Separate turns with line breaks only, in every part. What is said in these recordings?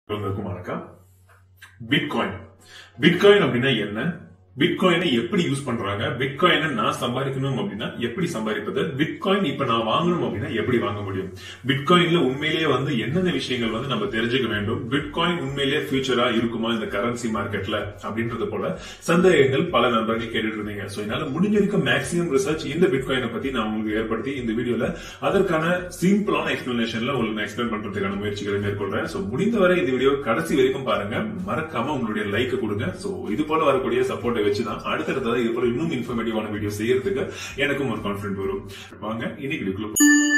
எல்லாருக்கும் வணக்கம் bitcoin bitcoin அப்படின்னா என்ன பிட்காயினை எப்படி யூஸ் பண்றாங்க பிட்காயினை நான் சம்பாதிக்கணும் அப்படின்னா எப்படி சம்பாதிப்பது பிட்காயின் இப்ப நான் வாங்கணும் அப்படின்னா எப்படி வாங்க முடியும் பிட்காயின்ல உண்மையிலேயே வந்து என்னென்ன விஷயங்கள் வந்து நம்ம தெரிஞ்சுக்க வேண்டும் பிட்காயின் உண்மையிலேயே ஃபியூச்சரா இருக்குமா இந்த கரன்சி மார்க்கெட்ல அப்படின்றது போல சந்தேகங்கள் பல நண்பர்கள் கேட்டுட்டு இருந்தீங்க சோ என்னால முடிஞ்ச வரைக்கும் மேக்ஸிமம் ரிசர்ச் இந்த பிட்காயினை பத்தி நான் உங்களுக்கு ஏற்படுத்தி இந்த வீடியோல அதற்கான சிம்பிளான எக்ஸ்பிளனேஷன்ல உங்களுக்கு நான் எக்ஸ்பிளைன் பண்றதுக்கான முயற்சிகளை மேற்கொள்றேன் சோ முடிந்தவரை இந்த வீடியோ கடைசி வரைக்கும் பாருங்க மறக்காம உங்களுடைய லைக் கொடுங்க சோ இது போல வரக்கூடிய சப்போர்ட்டை வச்சுதான் அடுத்தடுத்தது இது போல இன்னும் இன்ஃபர்மேட்டிவான வீடியோ செய்யறதுக்கு எனக்கும் ஒரு கான்பிடன்ட் வரும் வாங்க இன்னைக்கு வீடியோக்குள்ள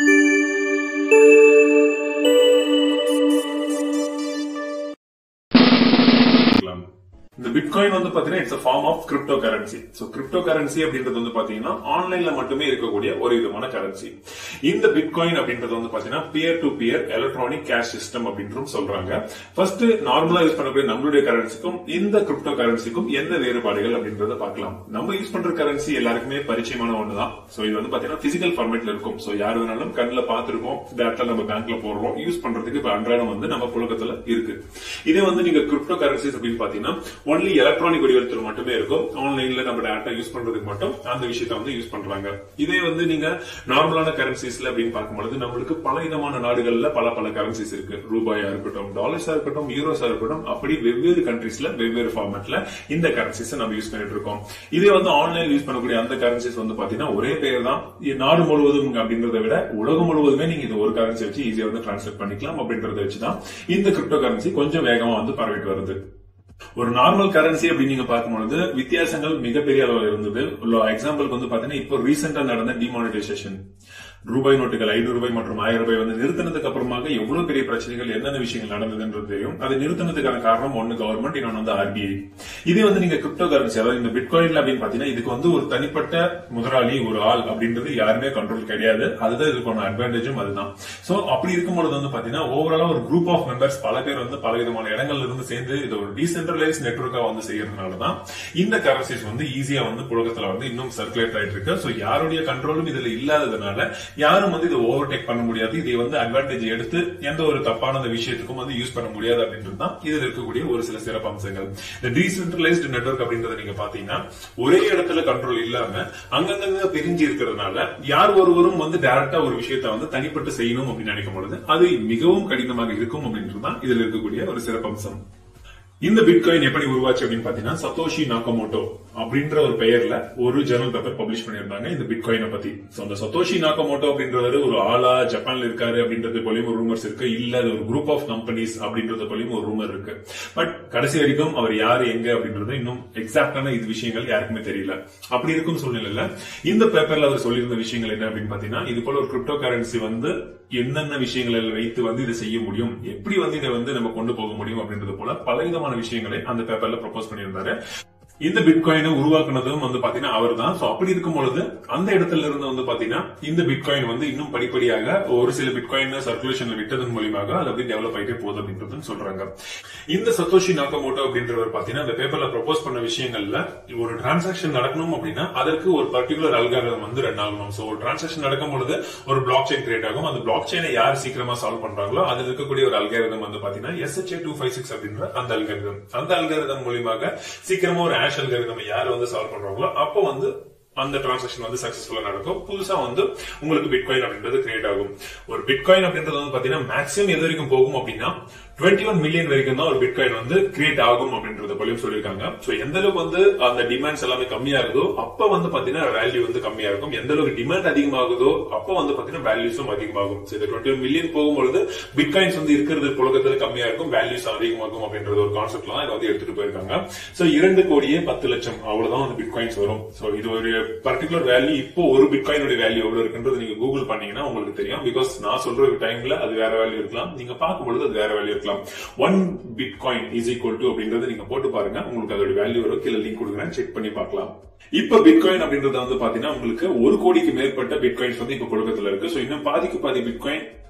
பார்க்கலாம். இந்த பிட்காயின் வந்து பாத்தீங்கன்னா it's form of cryptocurrency so cryptocurrency அப்படின்றது வந்து பாத்தீங்கன்னா ஆன்லைன்ல மட்டுமே இருக்கக்கூடிய ஒரு விதமான கரன்சி இந்த பிட்காயின் அப்படின்றது வந்து பாத்தீங்கன்னா peer to peer electronic cash system அப்படின்றும் சொல்றாங்க ஃபர்ஸ்ட் நார்மலா யூஸ் பண்ணக்கூடிய நம்மளுடைய கரன்சிக்கும் இந்த கிரிப்டோ கரன்சிக்கும் என்ன வேறுபாடுகள் அப்படின்றத பார்க்கலாம் நம்ம யூஸ் பண்ற கரன்சி எல்லாருக்குமே பரிச்சயமான ஒண்ணுதான் சோ இது வந்து பாத்தீங்கன்னா பிசிக்கல் ஃபார்மேட்ல இருக்கும் சோ யார் வேணாலும் கண்ணுல பாத்துருக்கோம் டேரக்டா நம்ம பேங்க்ல போடுறோம் யூஸ் பண்றதுக்கு இப்ப அன்றாடம் வந்து நம்ம புழக்கத்துல இருக்கு இதே வந்து நீங்க கிரிப்டோ கரன்சிஸ் அப்படின்னு பாத்தீங்கன்னா ஒன்லி எலக்ட்ரானிக் வடிவத்தில் மட்டுமே இருக்கும் ஆன்லைன்ல நம்ம டேரக்டா யூஸ் பண்றதுக்கு மட்டும் அந்த விஷயத்த வந்து யூஸ் பண்றாங்க இதே வந்து நீங்க நார்மலான கரன்சிஸ்ல அப்படின்னு பார்க்கும்போது நம்மளுக்கு பல விதமான நாடுகள்ல பல பல கரன்சிஸ் இருக்கு ரூபாயா இருக்கட்டும் டாலர்ஸா இருக்கட்டும் யூரோஸா இருக்கட்டும் அப்படி வெவ்வேறு கண்ட்ரீஸ்ல வெவ்வேறு ஃபார்மேட்ல இந்த கரன்சிஸ் நம்ம யூஸ் பண்ணிட்டு இருக்கோம் இதே வந்து ஆன்லைன் யூஸ் பண்ணக்கூடிய அந்த கரன்சிஸ் வந்து பாத்தீங்கன்னா ஒரே பேர் தான் இது நாடு முழுவதும் அப்படின்றத விட உலகம் முழுவதுமே நீங்க இது ஒரு கரன்சி வச்சு ஈஸியா வந்து டிரான்ஸ்லேட் பண்ணிக்கலாம் அப்படின்றத வச்சுதான் இந்த கிரிப்டோ கரன்சி கொஞ்சம் வேகமா வந்து பரவிட்டு வருது ஒரு நார்மல் கரன்சி அப்படின்னு நீங்க பார்க்கும்பொழுது வித்தியாசங்கள் மிகப்பெரிய அளவில் இருந்தது எக்ஸாம்பிளுக்கு வந்து பாத்தீங்கன்னா இப்போ ரீசெண்டா நடந்த டிமானிட்டைசேஷன் ரூபாய் நோட்டுகள் ஐநூறு ரூபாய் மற்றும் ஆயிரம் ரூபாய் வந்து நிறுத்தினதுக்கு அப்புறமாக எவ்வளவு பெரிய பிரச்சனைகள் என்னென்ன விஷயங்கள் நடந்ததுன்றது தெரியும் அது நிறுத்தினதுக்கான காரணம் ஒன்னு கவர்மெண்ட் இன்னொன்னு வந்து ஆர்பிஐ இதே வந்து நீங்க கிரிப்டோ கரன்சி அதாவது இந்த பிட்காயின்ல அப்படின்னு பாத்தீங்கன்னா இதுக்கு வந்து ஒரு தனிப்பட்ட முதலாளி ஒரு ஆள் அப்படின்றது யாருமே கண்ட்ரோல் கிடையாது அதுதான் இதுக்கான அட்வான்டேஜும் அதுதான் சோ அப்படி இருக்கும்பொழுது வந்து பாத்தீங்கன்னா ஓவராலா ஒரு குரூப் ஆஃப் மெம்பர்ஸ் பல பேர் வந்து பல விதமான இடங்கள்ல இருந்து சேர்ந்து இது ஒரு டீசென்ட்ரலைஸ் நெட்ஒர்க்கா வந்து செய்யறதுனாலதான் இந்த கரன்சிஸ் வந்து ஈஸியா வந்து புழக்கத்துல வந்து இன்னும் சர்க்குலேட் ஆயிட்டு இருக்கு சோ யாருடைய கண்ட்ரோலும் இதுல இல்லாததுனால யாரும் வந்து இதை ஓவர்டேக் பண்ண முடியாது இதை வந்து அட்வான்டேஜ் எடுத்து எந்த ஒரு தப்பான விஷயத்துக்கும் வந்து யூஸ் பண்ண முடியாது அப்படின்றது தான் இதுல இருக்கக்கூடிய ஒரு சில சிறப்பு அம்சங்கள் இந்த டீசென்ட்ரலைஸ்டு நெட்ஒர்க் அப்படின்றத நீங்க பாத்தீங்கன்னா ஒரே இடத்துல கண்ட்ரோல் இல்லாம அங்கங்க பிரிஞ்சு இருக்கிறதுனால யார் ஒருவரும் வந்து டைரக்டா ஒரு விஷயத்த வந்து தனிப்பட்டு செய்யணும் அப்படின்னு நினைக்கும் பொழுது அது மிகவும் கடினமாக இருக்கும் அப்படின்றது தான் இதுல இருக்கக்கூடிய ஒரு சிறப்பம்சம் இந்த பிட்காயின் எப்படி உருவாச்சு அப்படின்னு பாத்தீங்கன்னா சத்தோஷி நாக்கமோட்டோ அப்படின்ற ஒரு பெயர்ல ஒரு ஜெர்னல் பேப்பர் பப்ளிஷ் பண்ணியிருந்தாங்க இந்த பிட்காயினை பத்தி சோ அந்த சத்தோஷி நாக்கமோட்டோ அப்படின்றவர் ஒரு ஆளா ஜப்பான்ல இருக்காரு அப்படின்றது போலயும் ஒரு ரூமர்ஸ் இருக்கு இல்ல அது ஒரு குரூப் ஆஃப் கம்பெனிஸ் அப்படின்றது போலயும் ஒரு ரூமர் இருக்கு பட் கடைசி வரைக்கும் அவர் யாரு எங்க அப்படின்றது இன்னும் எக்ஸாக்டான இது விஷயங்கள் யாருக்குமே தெரியல அப்படி இருக்கும் சூழ்நிலையில இந்த பேப்பர்ல அவர் சொல்லியிருந்த விஷயங்கள் என்ன அப்படின்னு பாத்தீங்கன்னா இது போல ஒரு கிரிப்டோ கரன்சி வந்து என்னென்ன விஷயங்களை வைத்து வந்து இதை செய்ய முடியும் எப்படி வந்து இதை வந்து நம்ம கொண்டு போக முடியும் அப்படின்றது போல பலவிதமான விஷயங்களை அந்த பேப்பர்ல ப்ரப்போஸ் பண்ணியிருந்தாரு இந்த பிட்காயினை உருவாக்குனதும் வந்து பாத்தீங்கன்னா அவர் தான் சோ அப்படி இருக்கும் பொழுது அந்த இடத்துல இருந்து வந்து பாத்தீங்கன்னா இந்த பிட்காயின் வந்து இன்னும் படிப்படியாக ஒரு சில பிட்காயின் சர்க்குலேஷன்ல விட்டதன் மூலியமாக அது அப்படி டெவலப் ஆயிட்டே போகுது அப்படின்றது சொல்றாங்க இந்த சத்தோஷி நாக்கமோட்டோ அப்படின்றவர் பாத்தீங்கன்னா அந்த பேப்பர்ல ப்ரப்போஸ் பண்ண விஷயங்கள்ல ஒரு டிரான்சாக்ஷன் நடக்கணும் அப்படின்னா அதற்கு ஒரு பர்டிகுலர் அல்காரிதம் வந்து ரன் ஆகணும் சோ ஒரு டிரான்சாக்ஷன் நடக்கும் பொழுது ஒரு பிளாக் செயின் கிரியேட் ஆகும் அந்த பிளாக் செயினை யார் சீக்கிரமா சால்வ் பண்றாங்களோ அதுல இருக்கக்கூடிய ஒரு அல்காரிதம் வந்து பாத்தீங்கன்னா எஸ்ஹெச்ஏ டூ ஃபைவ் சிக்ஸ் அப்படின்ற அந்த அல்காரிதம் அந்த அல்காரிதம் மூலியமாக சீக்கிரமா ஒரு ஹேஷ் அல்காரிதம் யார் வந்து சால்வ் பண்றாங்களோ அப்போ வந்து அந்த டிரான்சாக்ஷன் வந்து சக்சஸ்ஃபுல்லா நடக்கும் புதுசா வந்து உங்களுக்கு பிட்காயின் அப்படின்றது கிரியேட் ஆகும் ஒரு பிட்காயின் அப்படின்றது வந்து பாத்தீங்கன்னா மேக்ஸிமம் எது வரைக்கும் போகும் அப்படின்னா டுவெண்ட்டி ஒன் மில்லியன் வரைக்கும் தான் ஒரு பிட்காயின் வந்து கிரியேட் ஆகும் அப்படின்றத போலயும் சொல்லியிருக்காங்க சோ எந்த அளவுக்கு வந்து அந்த டிமாண்ட்ஸ் எல்லாமே கம்மியாகுதோ அப்ப வந்து பாத்தீங்கன்னா வேல்யூ வந்து கம்மியா இருக்கும் எந்த அளவுக்கு டிமாண்ட் அதிகமாகுதோ அப்ப வந்து பாத்தீங்கன்னா வேல்யூஸும் அதிகமாகும் சோ இந்த டுவெண்ட்டி ஒன் மில்லியன் போகும்பொழுது பிட்காயின்ஸ் வந்து இருக்கிறது புழக்கத்துல கம்மியா இருக்கும் வேல்யூஸ் அதிகமாகும் அப்படின்றது ஒரு கான்செப்ட்ல தான் இதை வந்து எடுத்துட்டு போயிருக்காங்க சோ இரண்டு கோடியே பத்து லட்சம் அவ்வளவுதான் வந்து பிட்காயின்ஸ் வரும் சோ இது ஒரு பர்டிகுலர் வேல்யூ இப்போ ஒரு பிட்காயினுடைய வேல்யூ எவ்வளவு இருக்குன்றது நீங்க கூகுள் பண்ணீங்கன்னா உங்களுக்கு தெரியும் பிகாஸ் நான் சொல்ற டைம்ல அது வேற வேல்யூ இருக்கலாம் நீங்க பார்க்கும்பொழுது அது வேற வேல்யூ இருக்கலாம் one bitcoin is equal to அப்படின்றத நீங்க போட்டு பாருங்க உங்களுக்கு அதோட வேல்யூ வரும் கீழே லிங்க் கொடுக்குறேன் செக் பண்ணி பார்க்கலாம் இப்ப பிட்காயின் அப்படின்றது வந்து பாத்தீங்கன்னா உங்களுக்கு ஒரு கோடிக்கு மேற்பட்ட பிட்காயின்ஸ் வந்து இப்ப புழக்கத்துல இருக்கு சோ இன்னும் பாதிக்கு பாதி பிட்காயின்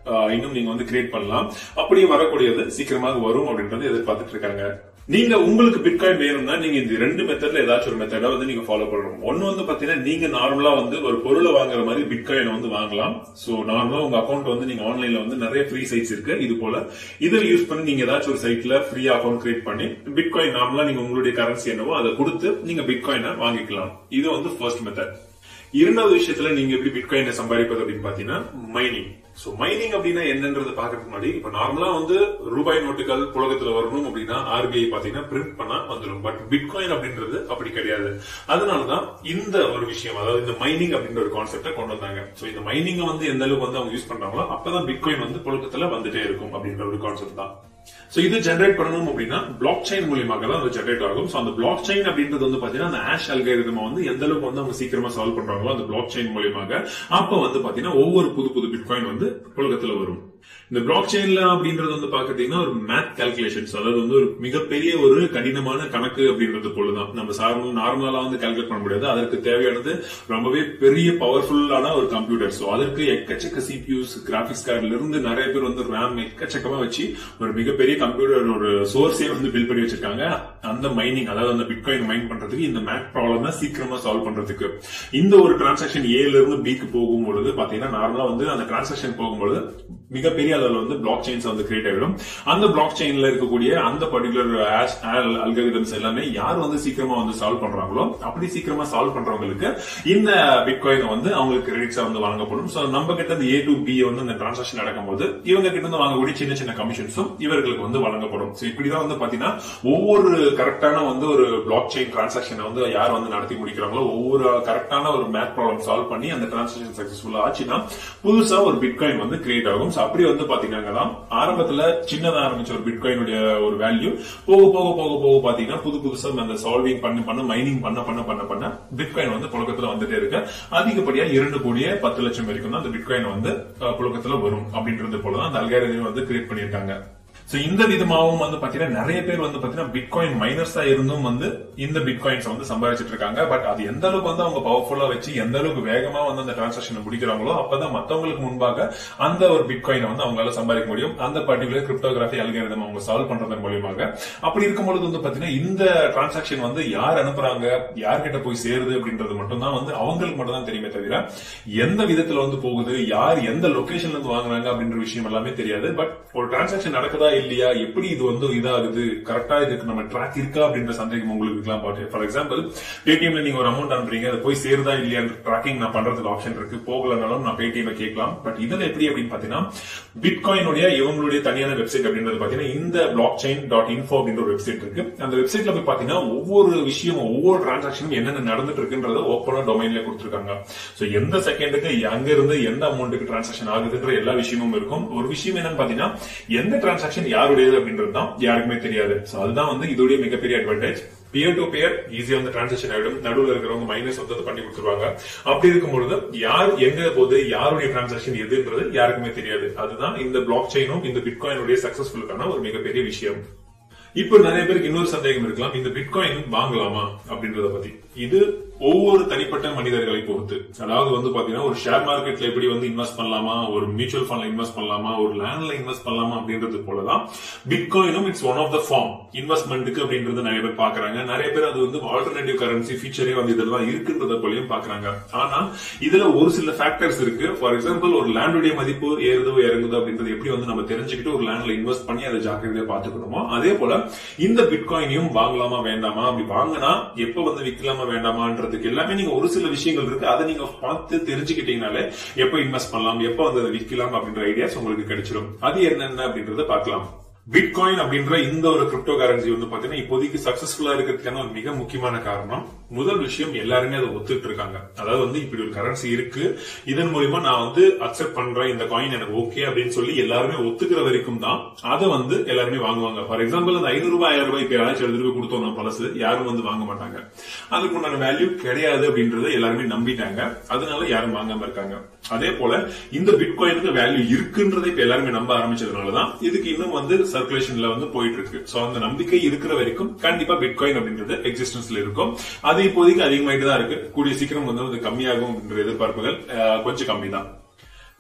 ஆஹ், இன்னும் நீங்க வந்து கிரியேட் பண்ணலாம் அப்படியே வரக்கூடியது சீக்கிரமாக வரும் அப்படின்றது எதிர்பார்த்துட்டு இருக்காங்க நீங்க உங்களுக்கு பிட்காயின் வேணும்னா நீங்க இந்த ரெண்டு மெத்தட்ல ஏதாச்சும் ஒரு மெத்தட வந்து நீங்க ஃபாலோ பண்ணணும் ஒன்னு வந்து பாத்தீங்கன்னா நீங்க நார்மலா வந்து ஒரு பொருளை வாங்குற மாதிரி பிட்காயின் வந்து வாங்கலாம் சோ நார்மலா உங்க அக்கௌண்ட் வந்து நீங்க ஆன்லைன்ல வந்து நிறைய ஃப்ரீ சைட்ஸ் இருக்கு இது போல இதை யூஸ் பண்ணி நீங்க ஏதாச்சும் ஒரு சைட்ல ஃப்ரீ அக்கௌண்ட் கிரியேட் பண்ணி பிட்காயின் நார்மலா நீங்க உங்களுடைய கரன்சி என்னவோ அதை கொடுத்து நீங்க பிட்காயினை வாங்கிக்கலாம் இது வந்து ஃபர்ஸ்ட் மெத்தட் இரண்டாவது விஷயத்துல நீங்க எப்படி பிட்காயினை சம்பாதிப்பது அப்படின்னு பாத்தீங்கன்னா மைனிங் சோ மைனிங் அப்படின்னா என்னன்றது பாக்குறதுக்கு முன்னாடி இப்ப நார்மலா வந்து ரூபாய் நோட்டுகள் புழக்கத்துல வரணும் அப்படின்னா ஆர்பிஐ பாத்தீங்கன்னா பிரிண்ட் பண்ணா வந்துடும் பட் பிட்காயின் அப்படின்றது அப்படி கிடையாது அதனாலதான் இந்த ஒரு விஷயம் அதாவது இந்த மைனிங் அப்படின்ற ஒரு கான்செப்ட கொண்டு வந்தாங்க சோ இந்த மைனிங் வந்து எந்த அளவுக்கு வந்து அவங்க யூஸ் பண்றாங்களோ அப்பதான் பிட்காயின் வந்து புழக்கத்துல வந்துட்டே இருக்கும் அப்படின்ற ஒரு கான்செப்ட் தான் சோ இது ஜெனரேட் பண்ணணும் அப்படின்னா பிளாக் செயின் மூலியமாக தான் அது ஜெனரேட் ஆகும் சோ அந்த பிளாக் செயின் அப்படின்றது வந்து பாத்தீங்கன்னா அந்த ஆஷ் அல்காரிதம் வந்து எந்த அளவுக்கு வந்து அவங்க சீக்கிரமா சால்வ் பண்றாங்களோ அந்த பிளாக் செயின் மூலியமாக அப்ப வந்து பாத்தீங்கன்னா ஒவ்வொரு புது புது பிட்காயின் வந்து புழக்கத்துல வரும் இந்த பிளாக் செயின்ல அப்படின்றது வந்து பாத்தீங்கன்னா ஒரு மேத் கால்குலேஷன்ஸ் அதாவது வந்து ஒரு மிகப்பெரிய ஒரு கடினமான கணக்கு அப்படின்றது போலதான் நம்ம சார்மல் நார்மலா வந்து கால்குலேட் பண்ண முடியாது அதற்கு தேவையானது ரொம்பவே பெரிய பவர்ஃபுல்லான ஒரு கம்ப்யூட்டர் சோ அதற்கு எக்கச்சக்க சிபியூஸ் கிராபிக்ஸ் கார்டுல இருந்து நிறைய பேர் வந்து ரேம் எக்கச்சக்கமா வச்சு ஒரு மிகப்பெரிய கம்ப்யூட்டர் ஒரு சோர்ஸே வந்து பில் பண்ணி வச்சிருக்காங்க அந்த மைனிங் அதாவது அந்த பிட்காயின் மைன் பண்றதுக்கு இந்த மேத் ப்ராப்ளம் சீக்கிரமா சால்வ் பண்றதுக்கு இந்த ஒரு டிரான்சாக்ஷன் ஏல இருந்து பிக்கு போகும்பொழுது பாத்தீங்கன்னா நார்மலா வந்து அந்த டிரான்சாக்ஷன் போகும்பொழுது மிகப்பெரிய அளவில் வந்து பிளாக் செயின்ஸ் வந்து கிரியேட் ஆகிடும் அந்த பிளாக் செயின்ல இருக்கக்கூடிய அந்த பர்டிகுலர் அல்கரிதம்ஸ் எல்லாமே யார் வந்து சீக்கிரமா வந்து சால்வ் பண்றாங்களோ அப்படி சீக்கிரமா சால்வ் பண்றவங்களுக்கு இந்த பிட்காயின் வந்து அவங்களுக்கு கிரெடிட்ஸா வந்து வழங்கப்படும் சோ நம்ம கிட்ட இந்த ஏ டு பி வந்து இந்த டிரான்சாக்ஷன் நடக்கும்போது இவங்க கிட்ட இருந்து வாங்கக்கூடிய சின்ன சின்ன கமிஷன்ஸும் இவர்களுக்கு வந்து வழங்கப்படும் சோ இப்படிதான் வந்து பாத்தீங்கன்னா ஒவ்வொரு கரெக்டான வந்து ஒரு பிளாக் செயின் டிரான்சாக்ஷனை வந்து யார் வந்து நடத்தி முடிக்கிறாங்களோ ஒவ்வொரு கரெக்டான ஒரு மேத் ப்ராப்ளம் சால்வ் பண்ணி அந்த டிரான்சாக்ஷன் சக்சஸ்ஃபுல்லா ஆச்சுன்னா புதுசா ஒரு பிட்காயின் வந்து கிரியேட் ஆகும் So அப்படி வந்து பாத்தீங்கன்னா ஆரம்பத்துல சின்னதா ஆரம்பிச்ச ஒரு பிட்காயினுடைய ஒரு வேல்யூ போக போக போக போக பாத்தீங்கன்னா புது புதுசா அந்த சால்விங் பண்ண பண்ண மைனிங் பண்ண பண்ண பண்ண பண்ண பிட்காயின் வந்து புழக்கத்துல வந்துட்டே இருக்கு அதிகப்படியா இரண்டு கோடியே பத்து லட்சம் வரைக்கும் தான் அந்த பிட்காயின் வந்து அஹ், புழக்கத்துல வரும் அப்படின்றது போலதான் அந்த அல்காரிதம் வந்து கிரியேட் பண்ணியிருக்காங்க சோ இந்த விதமாவும் வந்து பாத்தீங்கன்னா நிறைய பேர் வந்து பாத்தீங்கன்னா பிட்காயின் மைனர்ஸா இருந்தும் வந்து இந்த பிட்காயின்ஸ் வந்து சம்பாதிச்சிட்டு இருக்காங்க பட் அது எந்த அளவுக்கு வந்து அவங்க பவர்ஃபுல்லா வச்சு எந்த அளவுக்கு வேகமா வந்து அந்த டிரான்சாக்ஷன் முடிக்கிறாங்களோ அப்பதான் மத்தவங்களுக்கு முன்பாக அந்த ஒரு பிட்காயினை வந்து அவங்களால சம்பாதிக்க முடியும் அந்த பர்டிகுலர் கிரிப்டோகிராஃபி அல்காரிதம் அவங்க சால்வ் பண்றதன் மூலியமாக அப்படி இருக்கும்பொழுது வந்து பாத்தீங்கன்னா இந்த டிரான்சாக்ஷன் வந்து யார் அனுப்புறாங்க யார்கிட்ட போய் சேருது அப்படின்றது மட்டும் தான் வந்து அவங்களுக்கு மட்டும் தான் தெரியுமே தவிர எந்த விதத்துல வந்து போகுது யார் எந்த லொகேஷன்ல இருந்து வாங்குறாங்க அப்படின்ற விஷயம் எல்லாமே தெரியாது பட் ஒரு டிரான்சாக்ஷன் நடக்குதா இல்லையா எப்படி இது வந்து இதாகுது கரெக்டா இதுக்கு நம்ம ட்ராக் இருக்கா அப்படின்ற சந்தேகம் உங்களுக்கு இருக்கலாம் பாட்டு ஃபார் எக்ஸாம்பிள் பேடிஎம்ல நீங்க ஒரு அமௌண்ட் அனுப்புறீங்க அது போய் சேருதா இல்லையா ட்ராக்கிங் நான் பண்றதுக்கு ஆப்ஷன் இருக்கு போகலனாலும் நான் பேடிஎம்ல கேட்கலாம் பட் இதுல எப்படி அப்படின்னு பாத்தீங்கன்னா பிட்காயினுடைய இவங்களுடைய தனியான வெப்சைட் அப்படின்றது பாத்தீங்கன்னா இந்த பிளாக் செயின் டாட் இன்ஃபோ அப்படின்ற ஒரு வெப்சைட் இருக்கு அந்த வெப்சைட்ல போய் பாத்தீங்கன்னா ஒவ்வொரு விஷயமும் ஒவ்வொரு டிரான்சாக்ஷனும் என்னென்ன நடந்துட்டு இருக்குன்றத ஓப்பனா டொமைன்ல கொடுத்துருக்காங்க சோ எந்த செகண்டுக்கு அங்க இருந்து எந்த அமௌண்ட்டுக்கு டிரான்சாக்ஷன் ஆகுதுன்ற எல்லா விஷயமும் இருக்கும் ஒரு விஷயம் என்னன்னு பாத்தீங்கன்னா எந்த டிரான்சாக்ஷன் யாருடையது அப்படின்றது தான் யாருக்குமே தெரியாது சோ அதுதான் வந்து இதோடைய மிகப்பெரிய அட்வான்டேஜ் பியர் டு பியர் ஈஸியா வந்து டிரான்சாக்ஷன் ஆயிடும் நடுவில் இருக்கிறவங்க மைனஸ் வந்து அதை பண்ணி கொடுத்துருவாங்க அப்படி இருக்கும்பொழுது யார் எங்க போகுது யாருடைய டிரான்சாக்ஷன் எதுன்றது யாருக்குமே தெரியாது அதுதான் இந்த பிளாக் செயினும் இந்த பிட்காயினுடைய சக்சஸ்ஃபுல்லுக்கான ஒரு மிகப்பெரிய விஷயம் இப்ப நிறைய பேருக்கு இன்னொரு சந்தேகம் இருக்கலாம் இந்த பிட்காயின் வாங்கலாமா அப்படின்றத பத்தி இது ஒவ்வொரு தனிப்பட்ட மனிதர்களை பொறுத்து அதாவது வந்து பாத்தீங்கன்னா ஒரு ஷேர் மார்க்கெட்ல எப்படி வந்து இன்வெஸ்ட் பண்ணலாமா ஒரு மியூச்சுவல் ஃபண்ட்ல இன்வெஸ்ட் பண்ணலாமா ஒரு லேண்ட்ல இன்வெஸ்ட் பண்ணலாமா அப்படின்றது போலதான் பிட்காயினும் it's one of the form இன்வெஸ்ட்மெண்ட்டுக்கு அப்படின்றது நிறைய பேர் பாக்குறாங்க நிறைய பேர் அது வந்து ஆல்டர்னேட்டிவ் கரன்சி ஃபீச்சரே வந்து இதெல்லாம் இருக்குன்றத போலயும் பாக்குறாங்க ஆனா இதுல ஒரு சில ஃபேக்டர்ஸ் இருக்கு ஃபார் எக்ஸாம்பிள் ஒரு லேண்டுடைய மதிப்பு ஏறுதோ இறங்குதோ அப்படின்றது எப்படி வந்து நம்ம தெரிஞ்சுக்கிட்டு ஒரு லேண்ட்ல இன்வெஸ்ட் பண்ணி அதை ஜாக்கிரதையா பாத்துக்கணுமோ அதே போல இந்த பிட்காயினையும் வாங்கலாமா வேண்டாமா அப்படி வாங்கினா எப்ப வந்து விற்கலாமா வேண்டாமான்றதுக்கு எல்லாமே நீங்க ஒரு சில விஷயங்கள் இருக்கு அதை நீங்க பார்த்து தெரிஞ்சுக்கிட்டீங்கனாலே எப்ப இன்வெஸ்ட் பண்ணலாம் எப்ப வந்து அதை விற்கலாம் அப்படின்ற ஐடியாஸ் உங்களுக்கு கிடைச்சிடும் அது என்னென்ன அப்படின்றத பார்க்கலாம் பிட்காயின் அப்படின்ற இந்த ஒரு கிரிப்டோ கரன்சி வந்து பாத்தீங்கன்னா இப்போதைக்கு சக்சஸ்ஃபுல்லா இருக்கிறதுக்கான ஒரு மிக முக்கியமான காரணம் முதல் விஷயம் எல்லாருமே அதை ஒத்துட்டு இருக்காங்க அதாவது வந்து இப்படி ஒரு கரன்சி இருக்கு இதன் மூலியமா நான் வந்து அக்செப்ட் பண்றேன் இந்த காயின் எனக்கு ஓகே அப்படின்னு சொல்லி எல்லாருமே ஒத்துக்கிற வரைக்கும் தான் அதை வந்து எல்லாருமே வாங்குவாங்க ஃபார் எக்ஸாம்பிள் அந்த ஐநூறு ரூபாய் ஆயிரம் ரூபாய் இப்ப யாராச்சும் எழுதி ரூபாய் கொடுத்தோம் பழசு யாரும் வந்து வாங்க மாட்டாங்க அதுக்கு உண்டான வேல்யூ கிடையாது அப்படின்றத எல்லாருமே நம்பிட்டாங்க அதனால யாரும் வாங்காம இருக்காங்க அதே போல இந்த பிட்காயினுக்கு வேல்யூ இருக்குன்றதை இப்ப எல்லாருமே நம்ப ஆரம்பிச்சதுனாலதான் இதுக்கு இன்னும் வந்து சர்க்குலேஷன்ல வந்து போயிட்டு இருக்கு சோ அந்த நம்பிக்கை இருக்கிற வரைக்கும் கண்டிப்பா பிட்காயின் அப்படின்றது எக்ஸிஸ்டன்ஸ்ல இருக்கும் அது இப்போதைக்கு அதிகமாயிட்டு தான் இருக்கு கூடிய சீக்கிரம் வந்து அது கம்மியாகும் அப்படின்ற எதிர்பார்ப்புகள் அஹ், கொஞ்சம் கம்மி தான்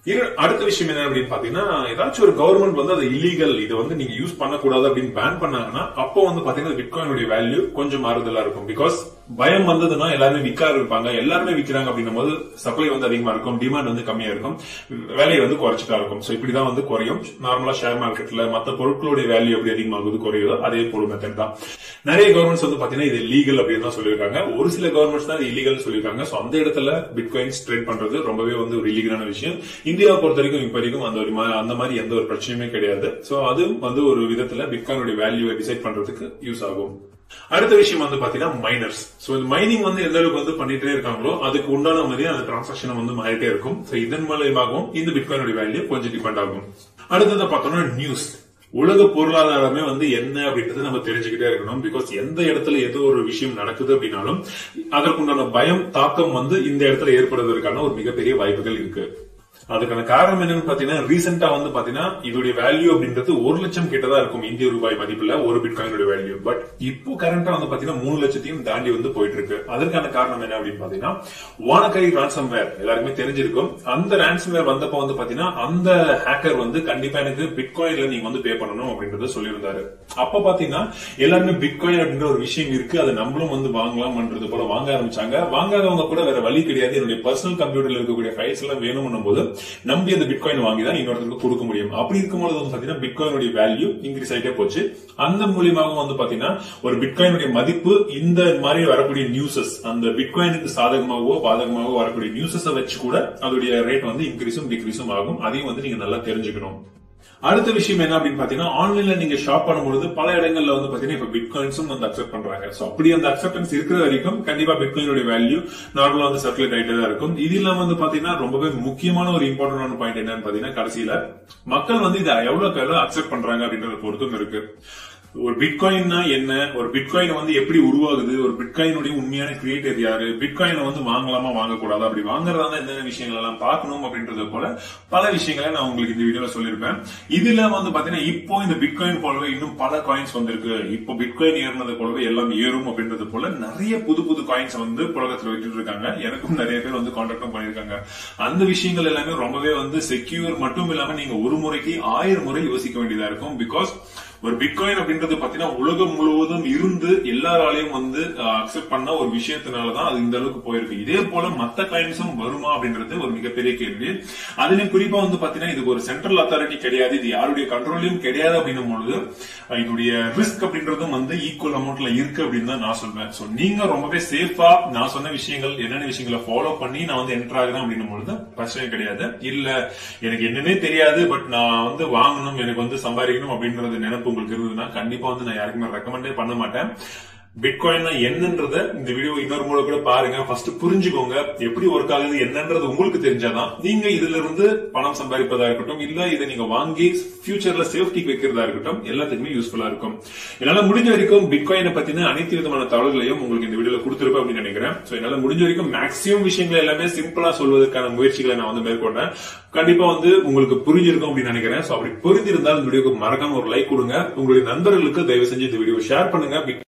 இரு- அடுத்த விஷயம் என்ன அப்படின்னு பாத்தீங்கன்னா ஏதாச்சும் ஒரு கவர்மெண்ட் வந்து அது இல்லீகல் இது வந்து நீங்க யூஸ் பண்ணக்கூடாது அப்படின்னு பேன் பண்ணாங்கன்னா அப்போ வந்து பாத்தீங்கன்னா பிட்காயினுடைய வேல்யூ கொஞ்சம் மாறுதலா இருக்கும் பிகாஸ் பயம் வந்ததுன்னா எல்லாருமே விற்க ஆரம்பிப்பாங்க எல்லாருமே விக்கிறாங்க அப்படின்னும் போது சப்ளை வந்து அதிகமா இருக்கும் டிமாண்ட் வந்து கம்மியா இருக்கும் வேலையை வந்து குறைச்சிட்டா இருக்கும் சோ இப்படிதான் வந்து குறையும் நார்மலா ஷேர் மார்க்கெட்ல மத்த பொருட்களுடைய வேல்யூ எப்படி அதிகமாகுது குறையுதோ அதே போல மெத்தட் தான் நிறைய கவர்மெண்ட்ஸ் வந்து பாத்தீங்கன்னா இது லீகல் அப்படின்னு தான் சொல்லியிருக்காங்க ஒரு சில கவர்மெண்ட்ஸ் தான் இல்லீகல் சொல்லியிருக்காங்க சோ அந்த இடத்துல பிட்காயின்ஸ் ட்ரேட் பண்றது ரொம்பவே வந்து ஒரு இல்லீகலான விஷயம் இந்தியாவை பொறுத்த வரைக்கும் இப்ப வரைக்கும் அந்த ஒரு மா- அந்த மாதிரி எந்த ஒரு பிரச்சனையுமே கிடையாது சோ அது வந்து ஒரு விதத்துல பிட்காயினுடைய வேல்யூவை டிசைட் பண்றதுக்கு யூஸ் ஆகும் அடுத்த விஷயம் வந்து பாத்தீங்கன்னா மைனர்ஸ் சோ இந்த மைனிங் வந்து எந்த அளவுக்கு வந்து பண்ணிட்டே இருக்காங்களோ அதுக்கு உண்டான மாதிரி அந்த டிரான்சாக்ஷன் வந்து மாறிட்டே இருக்கும் சோ இதன் மூலயமாகவும் இந்த பிட்காயினுடைய வேல்யூ கொஞ்சம் டிபெண்ட் ஆகும் அடுத்ததை பார்த்தோம்னா நியூஸ் உலக பொருளாதாரமே வந்து என்ன அப்படின்றது நம்ம தெரிஞ்சுக்கிட்டே இருக்கணும் பிகாஸ் எந்த இடத்துல ஏதோ ஒரு விஷயம் நடக்குது அப்படின்னாலும் அதற்குண்டான பயம் தாக்கம் வந்து இந்த இடத்துல ஏற்படுவதற்கான ஒரு மிகப்பெரிய வாய்ப்புகள் இருக்கு அதுக்கான காரணம் என்னன்னு பாத்தீங்கன்னா ரீசெண்டா வந்து பாத்தீங்கன்னா இதோடைய வேல்யூ அப்படின்றது ஒரு லட்சம் கிட்டதான் இருக்கும் இந்திய ரூபாய் மதிப்புல ஒரு பிட்காயினோட வேல்யூ பட் இப்போ கரண்டா வந்து பாத்தீங்கன்னா மூணு லட்சத்தையும் தாண்டி வந்து போயிட்டு இருக்கு அதற்கான காரணம் என்ன அப்படின்னு பாத்தீங்கன்னா வானக்கரி ரான்சம்வேர் எல்லாருக்குமே தெரிஞ்சிருக்கும் அந்த ரான்சம்வேர் வந்தப்போ வந்து பாத்தீங்கன்னா அந்த ஹேக்கர் வந்து கண்டிப்பா எனக்கு பிட்காயின்ல நீங்க வந்து பே பண்ணணும் அப்படின்றத சொல்லியிருந்தாரு அப்ப பாத்தீங்கன்னா எல்லாருமே பிட்காயின் அப்படின்ற ஒரு விஷயம் இருக்கு அதை நம்மளும் வந்து வாங்கலாம்ன்றது போல வாங்க ஆரம்பிச்சாங்க வாங்காதவங்க கூட வேற வழி கிடையாது என்னுடைய பர்சனல் கம்ப்யூட்டர்ல இருக்கக்கூடிய ஃபைல்ஸ் எல்லாம் வேணும்னும் போது நம்பி அந்த பிட்காயின் வாங்கி தான் இன்னொருத்தருக்கு கொடுக்க முடியும் அப்படி இருக்கும்போது வந்து பாத்தீங்கன்னா பிட்காயினுடைய வேல்யூ இன்க்ரீஸ் ஆயிட்டே போச்சு அந்த மூலியமாகவும் வந்து பாத்தீங்கன்னா ஒரு பிட்காயினுடைய மதிப்பு இந்த மாதிரி வரக்கூடிய நியூஸஸ் அந்த பிட்காயினுக்கு சாதகமாகவோ பாதகமாகவோ வரக்கூடிய நியூஸஸை வச்சு கூட அதோடைய ரேட் வந்து இன்க்ரீஸும் டிக்ரீஸும் ஆகும் அதையும் வந்து நீங்க நல்லா தெரிஞ்சுக்கணும் அடுத்த விஷயம் என்ன அப்படின்னு பாத்தீங்கன்னா ஆன்லைன்ல நீங்க ஷாப் பண்ணும்போது பல இடங்கள்ல வந்து பாத்தீங்கன்னா இப்ப பிட்காயின்ஸும் வந்து அக்செப்ட் பண்றாங்க சோ அப்படி அந்த அக்செப்டன்ஸ் இருக்கிற வரைக்கும் கண்டிப்பா பிட்காயினோட வேல்யூ நார்மலா வந்து சர்க்குலேட் ஆயிட்டே தான் இருக்கும் இது இல்லாம வந்து பாத்தீங்கன்னா ரொம்பவே முக்கியமான ஒரு இம்பார்ட்டன்டான பாயிண்ட் என்னன்னு பாத்தீங்கன்னா கடைசியில மக்கள் வந்து இதை எவ்வளவுக்கு எவ்வளவு அக்செப்ட் பண்றாங்க அப்படின்றத பொறுத்தும் இருக்கு ஒரு பிட்காயின்னா என்ன ஒரு பிட்காயின் வந்து எப்படி உருவாகுது ஒரு பிட்காயினுடைய உண்மையான கிரியேட்டர் யாரு பிட்காயினை வந்து வாங்கலாமா வாங்கக்கூடாது அப்படி வாங்குறதா இருந்தா என்னென்ன விஷயங்கள் எல்லாம் பார்க்கணும் அப்படின்றது போல பல விஷயங்களை நான் உங்களுக்கு இந்த வீடியோல சொல்லியிருப்பேன் இதுல வந்து பாத்தீங்கன்னா இப்போ இந்த பிட்காயின் போலவே இன்னும் பல காயின்ஸ் வந்திருக்கு இப்போ பிட்காயின் ஏறினது போலவே எல்லாம் ஏறும் அப்படின்றது போல நிறைய புது புது காயின்ஸ் வந்து புழக்கத்துல விட்டுட்டு இருக்காங்க எனக்கும் நிறைய பேர் வந்து கான்டாக்டும் பண்ணிருக்காங்க அந்த விஷயங்கள் எல்லாமே ரொம்பவே வந்து செக்யூர் மட்டும் இல்லாம நீங்க ஒரு முறைக்கு ஆயிரம் முறை யோசிக்க வேண்டியதா இருக்கும் பிகாஸ் ஒரு பிட்காயின் அப்படின்றது பாத்தீங்கன்னா உலகம் முழுவதும் இருந்து எல்லாராலையும் வந்து அக்செப்ட் பண்ண ஒரு விஷயத்தினாலதான் அது இந்த அளவுக்கு போயிருக்கு இதே போல மத்த காயின்ஸும் வருமா அப்படின்றது ஒரு மிகப்பெரிய கேள்வி அதுலயும் குறிப்பா வந்து பாத்தீங்கன்னா இதுக்கு ஒரு சென்ட்ரல் அத்தாரிட்டி கிடையாது இது யாருடைய கண்ட்ரோலையும் கிடையாது அப்படின்னும் பொழுது அஹ், இதோடைய ரிஸ்க் அப்படின்றதும் வந்து ஈக்குவல் அமௌண்ட்ல இருக்கு அப்படின்னு தான் நான் சொல்வேன் சோ நீங்க ரொம்பவே சேஃபா நான் சொன்ன விஷயங்கள் என்னென்ன விஷயங்களை ஃபாலோ பண்ணி நான் வந்து என்டர் ஆகுறேன் அப்படின்னும் பொழுது பிரச்சனை கிடையாது இல்ல எனக்கு என்னன்னே தெரியாது பட் நான் வந்து வாங்கணும் எனக்கு வந்து சம்பாதிக்கணும் அப்படின்றது நினைப்பு உங்களுக்கு இருந்ததுன்னா கண்டிப்பா வந்து நான் யாருக்குமே ரெக்கமெண்டே பண்ண மாட்டேன் பிட்காயின்னா என்னன்றத இந்த வீடியோ இன்னொரு முறை கூட பாருங்க ஃபர்ஸ்ட் புரிஞ்சுக்கோங்க எப்படி ஒர்க் ஆகுது என்னன்றது உங்களுக்கு தெரிஞ்சாதான் நீங்க இதுல இருந்து பணம் சம்பாதிப்பதா இருக்கட்டும் இல்ல இதை நீங்க வாங்கி ஃபியூச்சர்ல சேஃப்டிக்கு வைக்கிறதா இருக்கட்டும் எல்லாத்துக்குமே யூஸ்ஃபுல்லா இருக்கும் என்னால முடிஞ்ச வரைக்கும் பிட்காயினை பத்தின அனைத்து விதமான தகவல்களையும் உங்களுக்கு இந்த வீடியோல கொடுத்திருப்பேன் அப்படின்னு நினைக்கிறேன் சோ என்னால முடிஞ்ச வரைக்கும் மேக்ஸிமம் விஷயங்களை எல்லாமே சிம்பிளா சொல்வதற்கான முயற்சிகளை நான் வந்து மேற்கொண்டேன் கண்டிப்பா வந்து உங்களுக்கு புரிஞ்சிருக்கும் அப்படின்னு நினைக்கிறேன் சோ அப்படி புரிஞ்சிருந்தால் இந்த வீடியோக்கு மறக்காம ஒரு லைக் கொடுங்க உங்களுடைய நண்பர்களுக்கு தயவு செஞ்சு இந்த வீடியோ ஷேர் பண்ணுங்க